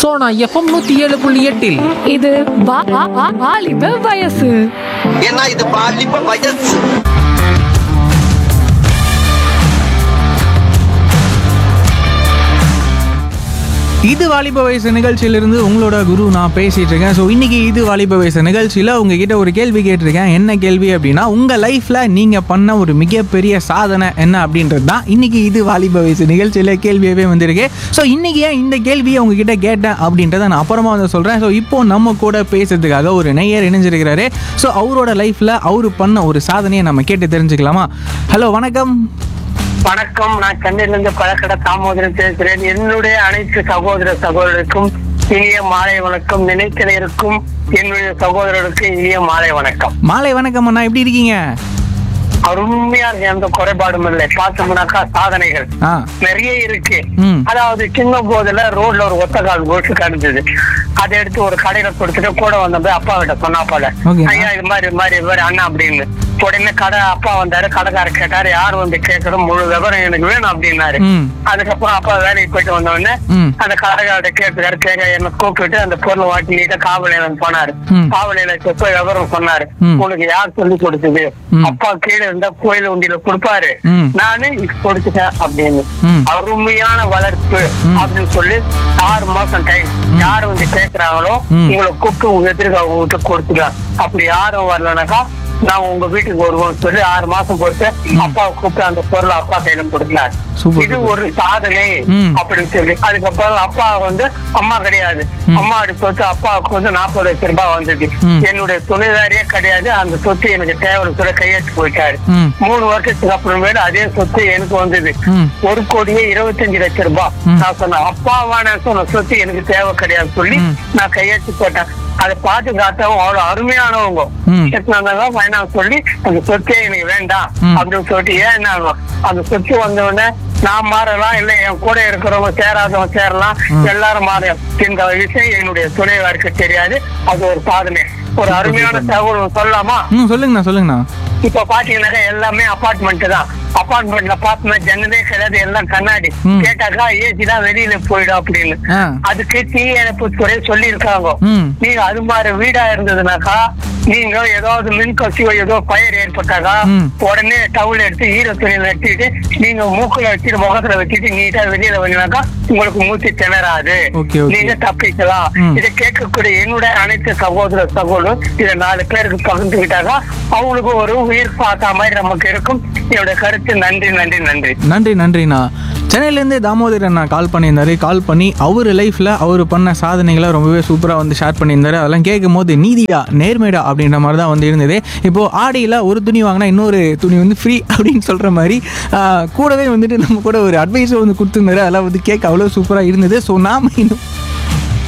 Sona FM நூத்தி ஏழு புள்ளி எட்டில் இது வா- வா- வா- வாலிப வயசு ஏன்னா இது பாலிப்ப வயசு இது வாலிப வயசு நிகழ்ச்சியிலிருந்து உங்களோட குரு நான் பேசிட்டு இருக்கேன் ஸோ இன்னைக்கு இது வாலிப வயசு நிகழ்ச்சியில் உங்ககிட்ட ஒரு கேள்வி கேட்டிருக்கேன் என்ன கேள்வி அப்படின்னா உங்க லைஃப்ல நீங்க பண்ண ஒரு மிகப்பெரிய சாதனை என்ன அப்படின்றது தான் இன்னைக்கு இது வாலிப வயசு நிகழ்ச்சியில கேள்வியாகவே வந்திருக்கு ஸோ இன்னைக்கு ஏன் இந்த கேள்வியை உங்ககிட்ட கேட்டேன் அப்படின்றத நான் அப்புறமா வந்து சொல்றேன் ஸோ இப்போ நம்ம கூட பேசுறதுக்காக ஒரு நெய்யர் இணைஞ்சிருக்கிறாரு ஸோ அவரோட லைஃப்ல அவர் பண்ண ஒரு சாதனையை நம்ம கேட்டு தெரிஞ்சுக்கலாமா ஹலோ வணக்கம் வணக்கம் நான் சென்னையில இருந்து பழக்கடை தாமோதரன் பேசுகிறேன் என்னுடைய அனைத்து சகோதர சகோதரருக்கும் இனிய மாலை வணக்கம் நினைத்தலையிருக்கும் என்னுடைய சகோதரருக்கு இனிய மாலை வணக்கம் மாலை வணக்கம் அண்ணா எப்படி இருக்கீங்க அருமையா இருக்கு எந்த குறைபாடும் இல்லை பார்த்தோம்னாக்கா சாதனைகள் ஆ நிறைய இருக்கு ம். அதாவது சின்ன போதுல ரோட்ல ஒரு ஒத்த கால் கோட்டு கிடந்தது அதை எடுத்து ஒரு கடையில கொடுத்துட்டு கூட வந்தப்ப அப்பா கிட்ட சொன்னா போல Okay. ஐயா இது மாதிரி இது மாதிரி இது மாதிரி அண்ணா அப்படின்னு உடனே கடை அப்பா வந்தாரு கடைக்காரர் கேட்டாரு யார் வந்து கேட்கணும் முழு விவரம் எனக்கு வேணும் அப்படின்னாரு ம். அதுக்கப்புறம் அப்பா வேலைக்கு போயிட்டு வந்த உடனே ம். அந்த கடைக்காரர்கிட்ட கேட்டுக்காரு கேட்க என்ன கூப்பிட்டு அந்த பொருளை வாட்டி நீட்ட காவலையில போனாரு ம். காவலையில போய் விவரம் சொன்னாரு ம். உனக்கு யார் சொல்லி கொடுத்தது ம். அப்பா கீழே இருந்தா கோயில் உண்டியில கொடுப்பாரு ம். நானு இது கொடுத்துட்டேன் அப்படின்னு ம். அருமையான வளர்ப்பு அப்படின்னு சொல்லி ஆறு மாசம் டைம் யாரு வந்து கேக்குறாங்களோ ம். உங்களை கூப்பிட்டு உங்க எதிர்க்க அவங்க கிட்ட கொடுத்துக்கலாம் அப்படி யாரும் வரலனாக்கா நான் உங்க வீட்டுக்கு வருவோம் சொல்லி ஆறு மாசம் பொறுத்து அப்பா கூப்பிட்டு அந்த பொருளை அப்பா கையில கொடுத்தார் சூப்பர், இது சூப்பர். ஒரு சாதனை ம். அப்படின்னு சொல்லி அதுக்கப்புறம் அப்பா வந்து அம்மா கிடையாது அம்மா அப்படி சொத்து அப்பாவுக்கு வந்து நாற்பது லட்சம் ரூபாய் வந்தது ம். என்னுடைய துணைதாரியே கிடையாது அந்த சொத்து எனக்கு தேவை சொல்ல கையெழுத்து போயிட்டாரு ம். மூணு வருஷத்துக்கு அப்புறமேல அதே சொத்து எனக்கு வந்தது ம். ஒரு கோடியே இருபத்தஞ்சு லட்சம் ரூபாய் ம். நான் சொன்னேன் அப்பாவான சொன்ன சொத்து எனக்கு தேவை கிடையாது சொல்லி ம். நான் கையெழுத்து போட்டேன் அதை பார்த்து காத்தவங்க அவ்வளவு அருமையானவங்க ம். ஃபைனான்ஸ் சொல்லி அந்த சொத்தே எனக்கு வேண்டாம் ம். அப்படின்னு சொல்லிட்டு ஏன் அந்த சொத்து வந்த உடனே நான் மாறலாம் இல்ல என் கூட இருக்கிறவங்க சேராதவங்க சேரலாம் எல்லாரும் மாறலாம் இந்த விஷயம் என்னுடைய துணைவாருக்கு தெரியாது அது ஒரு சாதனை ஒரு அருமையான தகவல் சொல்லலாமா ம் சொல்லுங்கண்ணா சொல்லுங்கண்ணா இப்ப பாத்தீங்கன்னாக்கா எல்லாமே அபார்ட்மெண்ட் தான் அபார்ட்மெண்ட்ல பார்த்தோம்னா ஜன்னலே கிடையாது எல்லாம் கண்ணாடி ம். கேட்டாக்கா ஏசி தான் வெளியில போயிடும் அப்படின்னு ஆ. அதுக்கு தீயணைப்பு துறை சொல்லி இருக்காங்க ம். நீங்க அது மாதிரி வீடா இருந்ததுனாக்கா நீங்க ஏதாவது மின் கசிவோ ஏதோ பயிர் ஏற்பட்டாக்கா ம். உடனே டவுல் எடுத்து ஈர துணியில வச்சுட்டு நீங்க மூக்குல வச்சுட்டு முகத்துல வச்சுட்டு நீட்டா வெளியில வந்தீங்கன்னாக்கா உங்களுக்கு மூச்சு திணறாது Okay, okay. நீங்க தப்பிக்கலாம் ம். இதை கேட்கக்கூடிய என்னுடைய அனைத்து சகோதர சகோதரர் இதை நாலு பேருக்கு பகிர்ந்துக்கிட்டாக்கா அவங்களுக்கு ஒரு உயிர் பார்த்தா மாதிரி நமக்கு இருக்கும் என்னோட கருத்து நன்றி நன்றி நன்றி நன்றி நன்றிண்ணா சென்னையிலேருந்து தாமோதர் அண்ணா கால் பண்ணியிருந்தாரு கால் பண்ணி அவர் லைஃப்பில் அவர் பண்ண சாதனைகளை ரொம்பவே சூப்பராக வந்து ஷேர் பண்ணியிருந்தாரு அதெல்லாம் கேட்கும் போது நீதிடா நேர்மைடா அப்படின்ற மாதிரி தான் வந்து இருந்தது இப்போது ஆடியில் ஒரு துணி வாங்கினா இன்னொரு துணி வந்து ஃப்ரீ அப்படின்னு சொல்கிற மாதிரி ஆஹ், கூடவே வந்துட்டு நம்ம கூட ஒரு அட்வைஸை வந்து கொடுத்துருந்தாரு அதெல்லாம் வந்து கேட்க அவ்வளோ சூப்பராக இருந்தது ஸோ நாம் இன்னும்